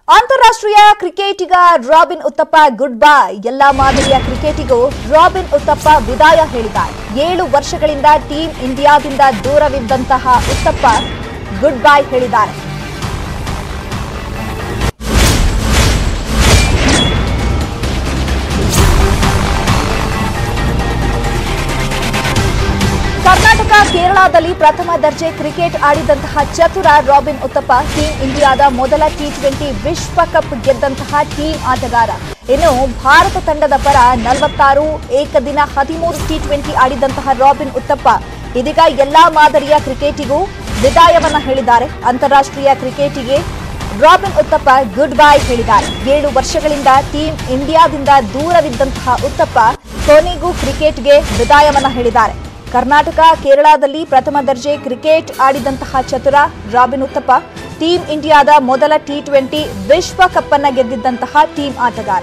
ಅಂತಾರಾಷ್ಟ್ರೀಯ ಕ್ರಿಕೆಟಿಗ robin Uthappa good bye ಎಲ್ಲಾ ಮಾದರಿಯ ಕ್ರಿಕೆಟಿಗೂ ರಾಬಿನ್ ಉತ್ತಪ್ಪ ವಿದಾಯ ಹೇಳಿದ್ದಾರೆ ಏಳು ವರ್ಷಗಳಿಂದ ಟೀಂ ಇಂಡಿಯಾದಿಂದ ದೂರವಿದ್ದಂತಹ ಉತ್ತಪ್ಪ ಗುಡ್ ಬೈ ಹೇಳಿದ್ದಾರೆ ಕರ್ನಾಟಕ ಕೇರಳದಲ್ಲಿ ಪ್ರಥಮ ದರ್ಜೆ ಕ್ರಿಕೆಟ್ ಆಡಿದಂತಹ ಚತುರ ರಾಬಿನ್ ಉತ್ತಪ್ಪ ಟೀಂ ಇಂಡಿಯಾದ ಮೊದಲ ಟಿ ಟ್ವೆಂಟಿ ವಿಶ್ವಕಪ್ ಗೆದ್ದಂತಹ ಟೀಂ ಆಟಗಾರ ಇನ್ನು ಭಾರತ ತಂಡದ ಪರ ನಲವತ್ತಾರು ಏಕದಿನ ಹದಿಮೂರು ಟಿ ಟ್ವೆಂಟಿ ಆಡಿದಂತಹ ರಾಬಿನ್ ಉತ್ತಪ್ಪ ಇದೀಗ ಎಲ್ಲಾ ಮಾದರಿಯ ಕ್ರಿಕೆಟಿಗೂ ವಿದಾಯವನ್ನ ಹೇಳಿದ್ದಾರೆ ಅಂತಾರಾಷ್ಟ್ರೀಯ ಕ್ರಿಕೆಟಿಗೆ ರಾಬಿನ್ ಉತ್ತಪ್ಪ ಗುಡ್ ಬೈ ಹೇಳಿದ್ದಾರೆ ಏಳು ವರ್ಷಗಳಿಂದ ಟೀಂ ಇಂಡಿಯಾದಿಂದ ದೂರವಿದ್ದಂತಹ ಉತ್ತಪ್ಪ ಕೊನೆಗೂ ಕ್ರಿಕೆಟ್ಗೆ ವಿದಾಯವನ್ನ ಹೇಳಿದ್ದಾರೆ ಕರ್ನಾಟಕ ಕೇರಳದಲ್ಲಿ ಪ್ರಥಮ ದರ್ಜೆ ಕ್ರಿಕೆಟ್ ಆಡಿದಂತಹ ಚತುರ ರಾಬಿನ್ ಉತ್ತಪ್ಪ ಟೀಂ ಇಂಡಿಯಾದ ಮೊದಲ ಟಿ ಟ್ವೆಂಟಿ ವಿಶ್ವಕಪ್ ಅನ್ನ ಗೆದ್ದಿದ್ದಂತಹ ಟೀಂ ಆಟಗಾರ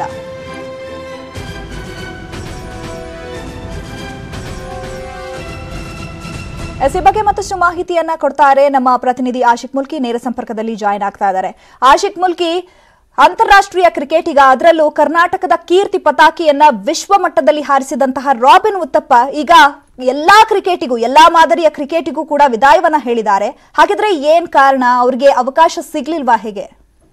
ಎಸ್ ಈ ಬಗ್ಗೆ ಮತ್ತಷ್ಟು ಮಾಹಿತಿಯನ್ನ ಕೊಡ್ತಾರೆ ನಮ್ಮ ಪ್ರತಿನಿಧಿ ಆಶಿಕ್ ಮುಲ್ಕಿ ನೇರ ಸಂಪರ್ಕದಲ್ಲಿ ಜಾಯಿನ್ ಆಗ್ತಾ ಇದ್ದಾರೆ ಆಶಿಕ್ ಮುಲ್ಕಿ ಅಂತಾರಾಷ್ಟ್ರೀಯ ಕ್ರಿಕೆಟಿಗ ಅದರಲ್ಲೂ ಕರ್ನಾಟಕದ ಕೀರ್ತಿ ಪತಾಕಿಯನ್ನ ವಿಶ್ವ ಮಟ್ಟದಲ್ಲಿ ಹಾರಿಸಿದಂತಹ ರಾಬಿನ್ ಉತ್ತಪ್ಪ ಈಗ ಎಲ್ಲಾ ಕ್ರಿಕೆಟಿಗೂ ಎಲ್ಲಾ ಮಾದರಿಯ ಕ್ರಿಕೆಟಿಗೂ ಕೂಡ ವಿದಾಯವನ್ನ ಹೇಳಿದ್ದಾರೆ ಹಾಗಿದ್ರೆ ಏನ್ ಕಾರಣ ಅವ್ರಿಗೆ ಅವಕಾಶ ಸಿಗ್ಲಿಲ್ವಾ ಹೇಗೆ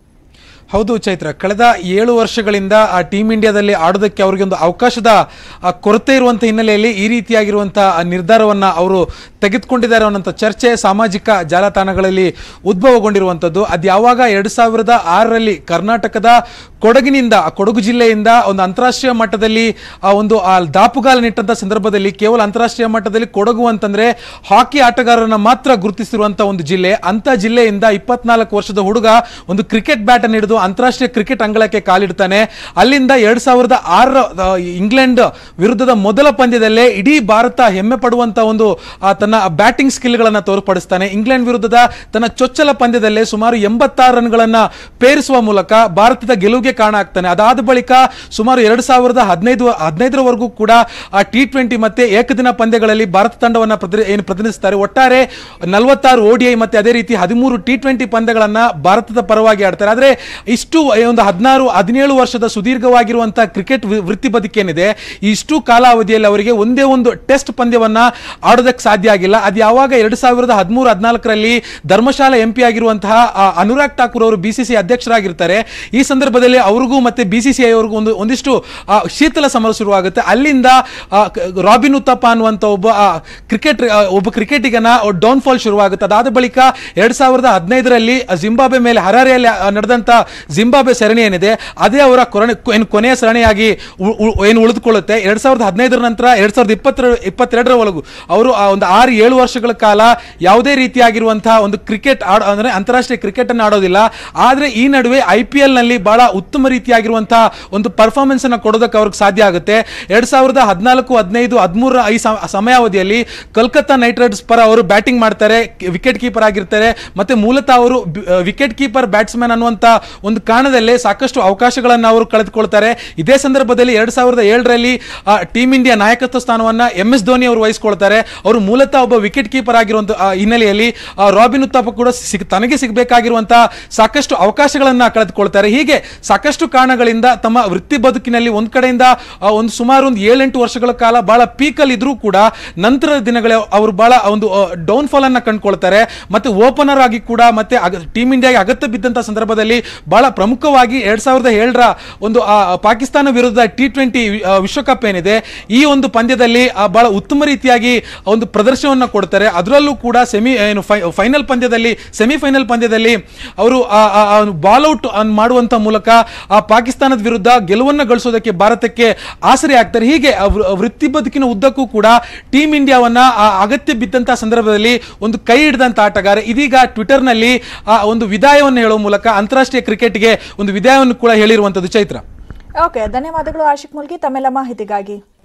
ಹೌದು ಚೈತ್ರ ಕಳೆದ ಏಳು ವರ್ಷಗಳಿಂದ ಆ ಟೀಮ್ ಇಂಡಿಯಾದಲ್ಲಿ ಆಡೋದಕ್ಕೆ ಅವರಿಗೆ ಒಂದು ಅವಕಾಶದ ಆ, ಕೊರತೆ ಇರುವಂಥ ಹಿನ್ನೆಲೆಯಲ್ಲಿ ಈ ರೀತಿಯಾಗಿರುವಂಥ ಆ ನಿರ್ಧಾರವನ್ನು ಅವರು ತೆಗೆದುಕೊಂಡಿದ್ದಾರೆ ಅನ್ನೋಂಥ ಚರ್ಚೆ ಸಾಮಾಜಿಕ ಜಾಲತಾಣಗಳಲ್ಲಿ ಉದ್ಭವಗೊಂಡಿರುವಂಥದ್ದು ಅದು ಯಾವಾಗ ಎರಡು ಸಾವಿರದ ಆರರಲ್ಲಿ ಕರ್ನಾಟಕದ ಕೊಡಗಿನಿಂದ ಆ ಕೊಡಗು ಜಿಲ್ಲೆಯಿಂದ ಒಂದು ಅಂತಾರಾಷ್ಟ್ರೀಯ ಮಟ್ಟದಲ್ಲಿ ಆ ಒಂದು ಆ ದಾಪುಗಾಲನಿಟ್ಟಂಥ ಸಂದರ್ಭದಲ್ಲಿ ಕೇವಲ ಅಂತಾರಾಷ್ಟ್ರೀಯ ಮಟ್ಟದಲ್ಲಿ ಕೊಡಗು ಅಂತಂದ್ರೆ ಹಾಕಿ ಆಟಗಾರರನ್ನ ಮಾತ್ರ ಗುರುತಿಸಿರುವಂಥ ಒಂದು ಜಿಲ್ಲೆ ಅಂತ ಜಿಲ್ಲೆಯಿಂದ ಇಪ್ಪತ್ನಾಲ್ಕು ವರ್ಷದ ಹುಡುಗ ಒಂದು ಕ್ರಿಕೆಟ್ ಬ್ಯಾಟ್ ಅನ್ನು ಹಿಡಿದು ಅಂತಾರಾಷ್ಟ್ರೀಯ ಕ್ರಿಕೆಟ್ ಅಂಗಳಕ್ಕೆ ಕಾಲಿಡ್ತಾನೆ ಅಲ್ಲಿಂದ ಎರಡ್ ಸಾವಿರದ ಆರರ ಆ, ಇಂಗ್ಲೆಂಡ್ ವಿರುದ್ಧದ ಮೊದಲ ಪಂದ್ಯದಲ್ಲೇ ಇಡೀ ಭಾರತ ಹೆಮ್ಮೆ ಪಡುವಂತ ಒಂದು ಆ, ತನ್ನ ಬ್ಯಾಟಿಂಗ್ ಸ್ಕಿಲ್ಗಳನ್ನ ತೋರ್ಪಡಿಸ್ತಾನೆ ಇಂಗ್ಲೆಂಡ್ ವಿರುದ್ಧದ ತನ್ನ ಚೊಚ್ಚಲ ಪಂದ್ಯದಲ್ಲೇ ಸುಮಾರು ಎಂಬತ್ತಾರು ರನ್ಗಳನ್ನ ಪೇರಿಸುವ ಮೂಲಕ ಭಾರತದ ಗೆಲುವಿಗೆ ಕಾರಣ ಆಗ್ತಾನೆ ಅದಾದ ಬಳಿಕ ಸುಮಾರು ಎರಡು ಸಾವಿರದ ಹದಿನೈದು ಹದಿನೈದರವರೆಗೂ ಕೂಡ ಆ ಟಿ ಟ್ವೆಂಟಿ ಮತ್ತೆ ಏಕದಿನ ಪಂದ್ಯಗಳಲ್ಲಿ ಭಾರತ ತಂಡವನ್ನ ಪ್ರತಿ ಏನು ಪ್ರತಿನಿಧಿಸ್ತಾರೆ ಒಟ್ಟಾರೆ ನಲವತ್ತಾರು ಓಡಿಐ ಮತ್ತೆ ಅದೇ ರೀತಿ ಹದಿಮೂರು ಟಿ ಟ್ವೆಂಟಿ ಪಂದ್ಯಗಳನ್ನ ಭಾರತದ ಪರವಾಗಿ ಆಡ್ತಾರೆ ಆದ್ರೆ ಇಷ್ಟು ಒಂದು ಹದಿನಾರು ಹದಿನೇಳು ವರ್ಷದ ಸುದೀರ್ಘವಾಗಿರುವಂತಹ ಕ್ರಿಕೆಟ್ ವಿ- ವೃತ್ತಿ ಬದುಕೇನಿದೆ ಇಷ್ಟು ಕಾಲಾವಧಿಯಲ್ಲಿ ಅವರಿಗೆ ಒಂದೇ ಒಂದು ಟೆಸ್ಟ್ ಪಂದ್ಯವನ್ನ ಆಡೋದಕ್ಕೆ ಸಾಧ್ಯ ಆಗಿಲ್ಲ ಅದು ಯಾವಾಗ ಎರಡು ಸಾವಿರದ ಹದಿಮೂರು ಹದಿನಾಲ್ಕರಲ್ಲಿ ಧರ್ಮಶಾಲಾ ಎಂ ಪಿ ಆಗಿರುವಂತಹ ಆ, ಅನುರಾಗ್ ಠಾಕೂರ್ ಅವರು ಬಿಸಿಸಿ ಅಧ್ಯಕ್ಷರಾಗಿರ್ತಾರೆ ಈ ಸಂದರ್ಭದಲ್ಲಿ ಅವ್ರಿಗೂ ಮತ್ತೆ ಬಿಸಿಸಿಐ ಅವ್ರಿಗೂ ಒಂದು ಒಂದಿಷ್ಟು ಆ, ಶೀತಲ ಸಮರ ಶುರುವಾಗುತ್ತೆ ಅಲ್ಲಿಂದ ಆ, ಕ- ರಾಬಿನ್ ಉತ್ತಪ್ಪ ಅನ್ನುವಂಥ ಒಬ್ಬ ಕ್ರಿಕೆಟ್ ಒಬ್ಬ ಕ್ರಿಕೆಟಿಗನ ಡೌನ್ ಫಾಲ್ ಶುರುವಾಗುತ್ತೆ ಅದಾದ ಬಳಿಕ ಎರಡ್ ಸಾವಿರದ ಹದಿನೈದರಲ್ಲಿ ಜಿಂಬಾಬೆ ಮೇಲೆ ಹರಾರೆಯಲ್ಲಿ ಆ, ನಡೆದಂತ ಜಿಂಬಾಬೆ ಸರಣಿ ಏನಿದೆ ಅದೇ ಅವರ ಕೊನೆ ಏನು ಕೊನೆಯ ಸರಣಿಯಾಗಿ ಉ- ಉ- ಏನು ಉಳಿದುಕೊಳ್ಳುತ್ತೆ ಎರಡ್ ಸಾವಿರದ ಹದಿನೈದರ ನಂತರ ಎರಡ್ ಸಾವಿರದ ಇಪ್ಪತ್ತರ ಇಪ್ಪತ್ತೆರಡರವರೆಗೂ ಅವರು ಆ ಒಂದು ಆರು ಏಳು ವರ್ಷಗಳ ಕಾಲ ಯಾವುದೇ ರೀತಿಯಾಗಿರುವಂತಹ ಒಂದು ಕ್ರಿಕೆಟ್ ಆಡ ಅಂದ್ರೆ ಅಂತಾರಾಷ್ಟ್ರೀಯ ಕ್ರಿಕೆಟ್ ಅನ್ನು ಆಡೋದಿಲ್ಲ ಆದ್ರೆ ಈ ನಡುವೆ ಐ ಪಿ ಎಲ್ ನಲ್ಲಿ ಬಹಳ ಉತ್ತಮ ರೀತಿಯಾಗಿರುವಂತಹ ಒಂದು ಪರ್ಫಾರ್ಮೆನ್ಸ್ ಅನ್ನ ಕೊಡೋದಕ್ಕೆ ಅವ್ರಿಗೆ ಸಾಧ್ಯ ಆಗುತ್ತೆ ಎರಡ್ ಸಾವಿರದ ಹದಿನಾಲ್ಕು ಹದಿನೈದು ಹದಿಮೂರರ ಈ ಸಮ- ಸಮಯಾವಧಿಯಲ್ಲಿ ಕೋಲ್ಕತ್ತಾ ನೈಟ್ ರೈಡರ್ಸ್ ಪರ ಅವರು ಬ್ಯಾಟಿಂಗ್ ಮಾಡ್ತಾರೆ ವಿಕೆಟ್ ಕೀಪರ್ ಆಗಿರ್ತಾರೆ ಮತ್ತೆ ಮೂಲತಃ ಅವರು ವಿಕೆಟ್ ಕೀಪರ್ ಬ್ಯಾಟ್ಸ್ಮನ್ ಅನ್ನುವಂತ ಒಂದು ಕಾರಣದಲ್ಲೇ ಸಾಕಷ್ಟು ಅವಕಾಶಗಳನ್ನು ಅವರು ಕಳೆದುಕೊಳ್ತಾರೆ ಇದೇ ಸಂದರ್ಭದಲ್ಲಿ ಎರಡ್ ಸಾವಿರದ ಏಳರಲ್ಲಿ ಟೀಮ್ ಇಂಡಿಯಾ ನಾಯಕತ್ವ ಸ್ಥಾನವನ್ನ ಎಂ ಎಸ್ ಧೋನಿ ಅವರು ವಹಿಸಿಕೊಳ್ತಾರೆ ಅವರು ಮೂಲತಃ ಒಬ್ಬ ವಿಕೆಟ್ ಕೀಪರ್ ಆಗಿರುವಂತ ಆ, ಹಿನ್ನೆಲೆಯಲ್ಲಿ ಆ, ರಾಬಿನ್ ಉತ್ತಪ್ಪ ಕೂಡ ಸಿಗ್- ತನಗೆ ಸಿಗಬೇಕಾಗಿರುವಂತಹ ಸಾಕಷ್ಟು ಅವಕಾಶಗಳನ್ನ ಕಳೆದುಕೊಳ್ತಾರೆ ಹೀಗೆ ಸಾಕಷ್ಟು ಕಾರಣಗಳಿಂದ ತಮ್ಮ ವೃತ್ತಿ ಬದುಕಿನಲ್ಲಿ ಒಂದ್ ಕಡೆಯಿಂದ ಆ, ಒಂದು ಸುಮಾರು ಒಂದು ಏಳೆಂಟು ವರ್ಷಗಳ ಕಾಲ ಬಹಳ ಪೀಕಲ್ಲಿ ಇದ್ರೂ ಕೂಡ ನಂತರದ ದಿನಗಳ ಅವರು ಬಹಳ ಒಂದು ಡೌನ್ ಫಾಲ್ ಅನ್ನ ಕಂಡುಕೊಳ್ತಾರೆ ಮತ್ತೆ ಓಪನರ್ ಆಗಿ ಕೂಡ ಮತ್ತೆ ಟೀಮ್ ಇಂಡಿಯಾಗೆ ಅಗತ್ಯ ಬಿದ್ದಂತ ಸಂದರ್ಭದಲ್ಲಿ ಬಹಳ ಪ್ರಮುಖವಾಗಿ ಎರಡ್ ಸಾವಿರದ ಏಳರ ಒಂದು ಆ, ಪಾಕಿಸ್ತಾನ ವಿರುದ್ಧ ಟಿ ಟ್ವೆಂಟಿ ವಿಶ್ವಕಪ್ ಏನಿದೆ ಈ ಒಂದು ಪಂದ್ಯದಲ್ಲಿ ಆ, ಬಹಳ ಉತ್ತಮ ರೀತಿಯಾಗಿ ಒಂದು ಪ್ರದರ್ಶನವನ್ನು ಕೊಡ್ತಾರೆ ಅದರಲ್ಲೂ ಕೂಡ ಸೆಮಿ ಏನು ಫೈನಲ್ ಪಂದ್ಯದಲ್ಲಿ ಸೆಮಿಫೈನಲ್ ಪಂದ್ಯದಲ್ಲಿ ಅವರು ಬಾಲ್ಔಟ್ ಮಾಡುವಂತ ಮೂಲಕ ಆ ಪಾಕಿಸ್ತಾನದ ವಿರುದ್ಧ ಗೆಲುವನ್ನು ಗಳಿಸೋದಕ್ಕೆ ಭಾರತಕ್ಕೆ ಆಸರೆ ಆಗ್ತಾರೆ ಹೀಗೆ ಆ ವೃ- ವೃತ್ತಿ ಬದುಕಿನ ಉದ್ದಕ್ಕೂ ಕೂಡ ಟೀಮ್ ಇಂಡಿಯಾವನ್ನ ಆ ಅಗತ್ಯ ಬಿದ್ದಂತಹ ಸಂದರ್ಭದಲ್ಲಿ ಒಂದು ಕೈ ಹಿಡಿದಂತ ಆಟಗಾರ ಇದೀಗ ಟ್ವಿಟರ್ನಲ್ಲಿ ಆ ಒಂದು ವಿದಾಯವನ್ನು ಹೇಳುವ ಮೂಲಕ ಅಂತಾರಾಷ್ಟ್ರೀಯ ಕ್ರಿಕೆಟ್ಗೆ ಒಂದು ವಿದಾಯವನ್ನು ಕೂಡ ಹೇಳಿರುವಂತದ್ದು ಚೈತ್ರ ಓಕೆ ಧನ್ಯವಾದಗಳು ಆಶಿಕ್ ಮುಲ್ಕಿ ತಮ್ಮೆಲ್ಲ ಮಾಹಿತಿಗಾಗಿ